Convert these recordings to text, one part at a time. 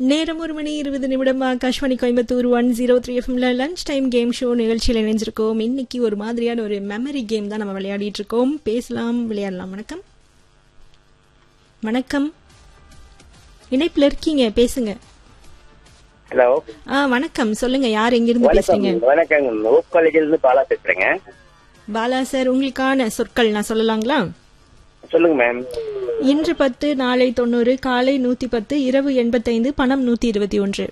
நேரம் ஒரு மணி இருபது நிமிடம் Akashvani Coimbatore one zero three எஃப்எம்ல லஞ்ச் டைம் கேம் ஷோ நிகழ்ச்சியில் இணைஞ்சிருக்கோம் இன்னைக்கு ஒரு மாதிரியான ஒரு மெமரி கேம் தான் நம்ம விளையாடிட்டு இருக்கோம் பேசலாம் விளையாடலாம் வணக்கம் வணக்கம் இணைப்புல இருக்கீங்க பேசுங்க ஹலோ ஆ வணக்கம் சொல்லுங்க யார் எங்கிருந்து வணக்கம் பேசுறீங்க வணக்கம் ஓப் காலேஜ்ல இருந்து பாலா பேசுறேங்க பாலா சார் உங்களுக்கான சொற்கள் நான் சொல்லலாங்களா சொல்லுங்க மேம் இன்று பத்து நாளை தொண்ணூறு காலை நூத்தி பத்து இரவு எண்பத்தைந்து பணம் நூத்தி இருபத்தி ஒன்று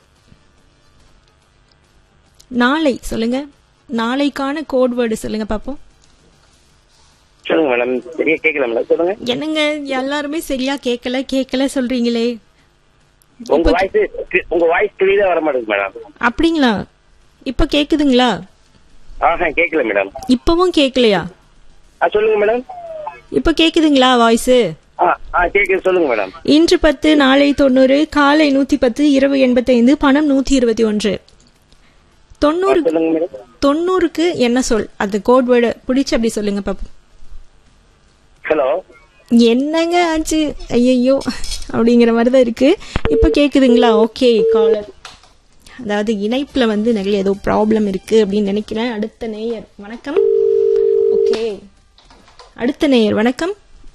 நாளை சொல்லுங்க நாளைக்கான கோட் வேர்டு சொல்லுங்க பாப்போம் சொல்லுங்க மேடம் சரியா கேட்கல மேடம் சொல்லுங்க என்னங்க எல்லாருமே சரியா கேட்கல கேட்கல சொல்றீங்களே உங்க வாய்ஸ் உங்க வாய்ஸ் கிளியரா வர மாட்டேங்குது மேடம் அப்படிங்களா இப்ப கேக்குதுங்களா ஆஹா கேட்கல மேடம் இப்பவும் கேட்கலையா ஆ சொல்லுங்க மேடம் இப்ப கேக்குதுங்களா வாய்ஸ் ஆ ஆ கேக்குது சொல்லுங்க மேடம் இன்று பத்து நாளை தொண்ணூறு காலை நூத்தி பத்து இரவு எண்பத்தைந்து பணம் நூத்தி இருபத்தி ஒன்று தொண்ணூறு சொல்லுங்க மேடம் தொண்ணூறுக்கு என்ன சொல் அது கோட் வேர்டு பிடிச்சு அப்படி சொல்லுங்க பாப்போம் ஹலோ என்னங்க ஆச்சு ஐயையோ அப்படிங்கிற மாதிரி தான் இருக்கு இப்போ கேக்குதுங்களா ஓகே காலர் அதாவது இணைப்புல வந்து நிறைய ஏதோ ப்ராப்ளம் இருக்கு அப்படின்னு நினைக்கிறேன் அடுத்த நேயர் வணக்கம் ஓகே அடுத்த நேயர் வணக்கம்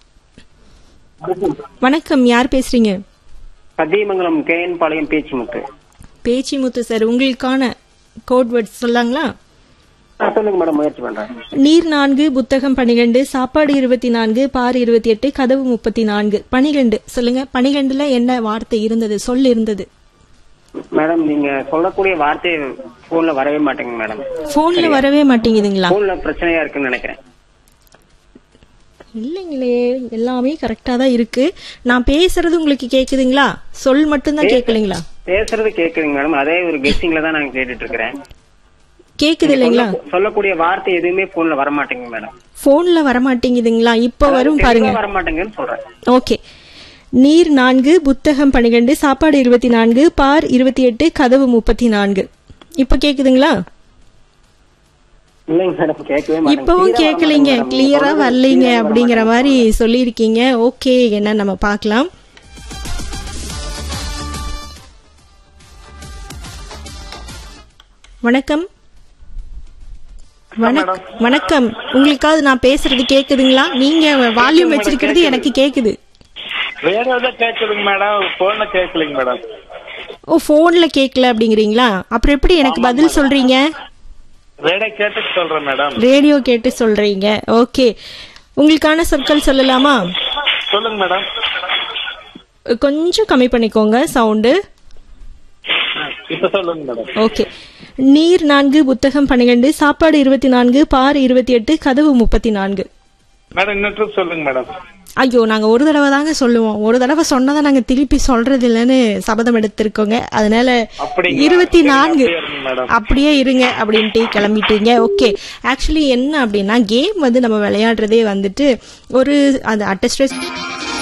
வணக்கம் யார் பேசுறீங்க சத்தியமங்கலம் கேஎன் பாளையம் பேச்சுமுத்து பேச்சிமுத்து சார் உங்களுக்கான கோட் வேர்ட்ஸ் சொல்லாங்களா ஆ, சொல்லுங்க மேடம் முயற்சி பண்றேன் நீர் நான்கு புத்தகம் பனிரெண்டு சாப்பாடு இருபத்தி நான்கு பார் இருபத்தி எட்டு கதவு முப்பத்தி நான்கு பனிரெண்டு சொல்லுங்க பனிரெண்டுல என்ன வார்த்தை இருந்தது சொல் இருந்தது மேடம் நீங்க சொல்லக்கூடிய வார்த்தை போன்ல வரவே மாட்டேங்க மேடம் போன்ல வரவே மாட்டேங்குதுங்களா போன்ல பிரச்சனையா இருக்குன்னு நினைக்கிறேன் இல்லைங்களே எல்லாமே கரெக்டா தான் இருக்கு நான் பேசுறது உங்களுக்கு கேக்குதுங்களா சொல் மட்டும்தான் கேட்கலைங்களா பேசுறது கேக்குதுங்க மேடம் அதே ஒரு கெஸ்டிங்ல தான் நான் கேட்டுட்டு இருக்கிறேன் கேக்குது இல்லைங்களா சொல்ல- சொல்லக்கூடிய வார்த்தை எதுவுமே போன்ல வர மாட்டேங்குது மேடம் போன்ல வர மாட்டேங்குதுங்களா இப்ப வரும் பாருங்க வர மாட்டேங்குதுன்னு சொல்றேன் ஓகே நீர் நான்கு புத்தகம் பன்னிரெண்டு சாப்பாடு இருபத்தி நான்கு பார் இருபத்தி எட்டு கதவு முப்பத்தி நான்கு இப்ப கேக்குதுங்களா இல்லைங்க மேடம் கேட்கவே இப்பவும் கேட்கலீங்க கிளியரா வரலைங்க அப்படிங்கிற மாதிரி சொல்லியிருக்கீங்க ஓகே என்ன நம்ம பார்க்கலாம் வணக்கம் வணக்- வணக்கம் உங்களுக்காவது நான் பேசுறது கேக்குதுங்களா நீங்க வால்யூம் வச்சிருக்கிறது எனக்கு கேக்குது வேற எதாவது கேட்குதுங்க மேடம் போன கேட்கலைங்க மேடம் ஓ போன்ல கேக்கல அப்படிங்கிறீங்களா அப்புறம் எப்படி எனக்கு பதில் சொல்றீங்க வேற கேட்டு சொல்றேன் மேடம் ரேடியோ கேட்டு சொல்றீங்க ஓகே உங்களுக்கான சொற்கள் சொல்லலாமா சொல்லுங்க மேடம் கொஞ்சம் கம்மி பண்ணிக்கோங்க சவுண்டு இப்ப சொல்லுங்க மேடம் ஓகே நீர் நான்கு புத்தகம் பன்னிரெண்டு சாப்பாடு இருபத்தி நான்கு பார் இருபத்தி எட்டு கதவு முப்பத்தி நான்கு மேடம் இன்னொரு trip சொல்லுங்க மேடம் ஐயோ நாங்க ஒரு தடவை தாங்க சொல்லுவோம் ஒரு தடவை சொன்னதை நாங்க திருப்பி சொல்றது இல்லைன்னு சபதம் எடுத்திருக்கோங்க அதனால அப்படிங்களா? இருபத்தி சரி, நான்கு அப்படியே இருங்க மேடம். அப்படியே இருங்க அப்படின்ட்டு கிளம்பிட்டீங்க ஓகே ஆக்சுவலி என்ன அப்படின்னா கேம் வந்து நம்ம விளையாடுறதே வந்துட்டு ஒரு அந்த அட்டஸ்ட்ரெஸ்